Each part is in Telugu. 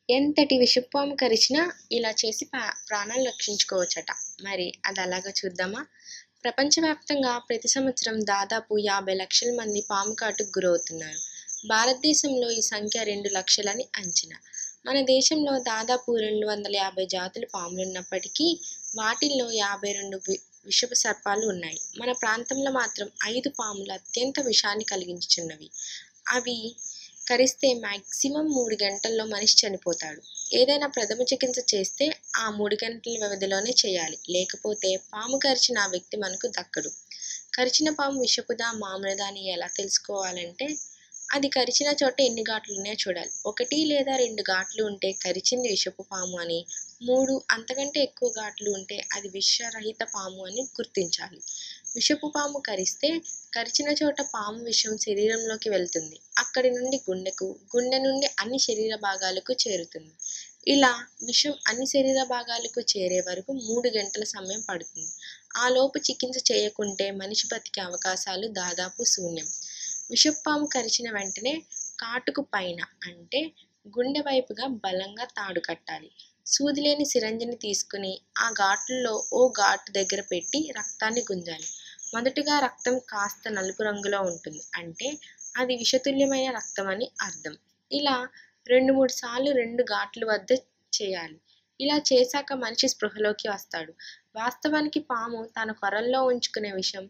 ఎంతటి విషపాము కరిచినా ఇలా చేసి పా- ప్రాణాలు రక్షించుకోవచ్చట మరి అది అలాగా చూద్దామా ప్రపంచవ్యాప్తంగా ప్రతి సంవత్సరం దాదాపు యాభై లక్షల మంది పాము కాటుకు గురవుతున్నారు భారతదేశంలో ఈ సంఖ్య రెండు లక్షలని అంచనా మన దేశంలో దాదాపు రెండు వందల యాభై జాతుల పాములు ఉన్నప్పటికీ వాటిల్లో యాభై రెండు వి- విషపు సర్పాలు ఉన్నాయి మన ప్రాంతంలో మాత్రం ఐదు పాములు అత్యంత విషాన్ని కలిగించుచున్నవి అవి కరిస్తే మ్యాక్సిమం మూడు గంటల్లో మనిషి చనిపోతాడు ఏదైనా ప్రథమ చికిత్స చేస్తే ఆ మూడు గంటల వ్యవధిలోనే చేయాలి లేకపోతే పాము కరిచిన ఆ వ్యక్తి మనకు దక్కడు కరిచిన పాము విషపుదా మామూలుదా అని ఎలా తెలుసుకోవాలంటే అది కరిచిన చోట ఎన్ని ఘాట్లు ఉన్నాయో చూడాలి ఒకటి లేదా రెండు ఘాట్లు ఉంటే కరిచింది విషపు పాము అని మూడు అంతకంటే ఎక్కువ ఘాట్లు ఉంటే అది విషరహిత పాము అని గుర్తించాలి విషపు పాము కరిస్తే కరిచిన చోట పాము విషం శరీరంలోకి వెళ్తుంది అక్కడి నుండి గుండెకు గుండె నుండి అన్ని శరీర భాగాలకు చేరుతుంది ఇలా విషం అన్ని శరీర భాగాలకు చేరే వరకు మూడు గంటల సమయం పడుతుంది ఆ లోపు చికిత్స చేయకుంటే మనిషి బతికే అవకాశాలు దాదాపు శూన్యం విషపాము కరిచిన వెంటనే కాటుకు పైన అంటే గుండె వైపుగా బలంగా తాడు కట్టాలి సూది లేని సిరంజిని తీసుకుని ఆ ఘాట్లలో ఓ ఘాటు దగ్గర పెట్టి రక్తాన్ని గుంజాలి మొదటగా రక్తం కాస్త నలుపు రంగులో ఉంటుంది అంటే అది విషతుల్యమైన రక్తం అని అర్థం ఇలా రెండు మూడు సార్లు రెండు ఘాట్ల వద్ద చేయాలి ఇలా చేశాక మనిషి స్పృహలోకి వస్తాడు వాస్తవానికి పాము తన కొరల్లో ఉంచుకునే విషం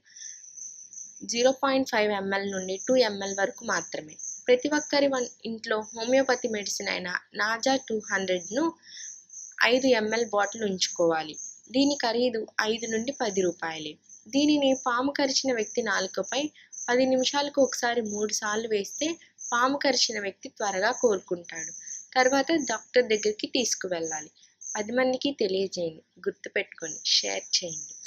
జీరో పాయింట్ ఫైవ్ ఎంఎల్ నుండి టూ ఎంఎల్ వరకు మాత్రమే ప్రతి ఒక్కరి వన్ ఇంట్లో హోమియోపతి మెడిసిన్ అయిన నాజా టూ హండ్రెడ్ను ఐదు ఎంఎల్ బాటిల్ ఉంచుకోవాలి దీని ఖరీదు ఐదు నుండి పది రూపాయలే దీనిని పాము కరిచిన వ్యక్తి నాలుకపై పది నిమిషాలకు ఒకసారి మూడు సార్లు వేస్తే పాము కరిచిన వ్యక్తి త్వరగా కోలుకుంటాడు తర్వాత డాక్టర్ దగ్గరికి తీసుకువెళ్ళాలి పది మందికి తెలియజేయండి గుర్తుపెట్టుకోండి షేర్ చేయండి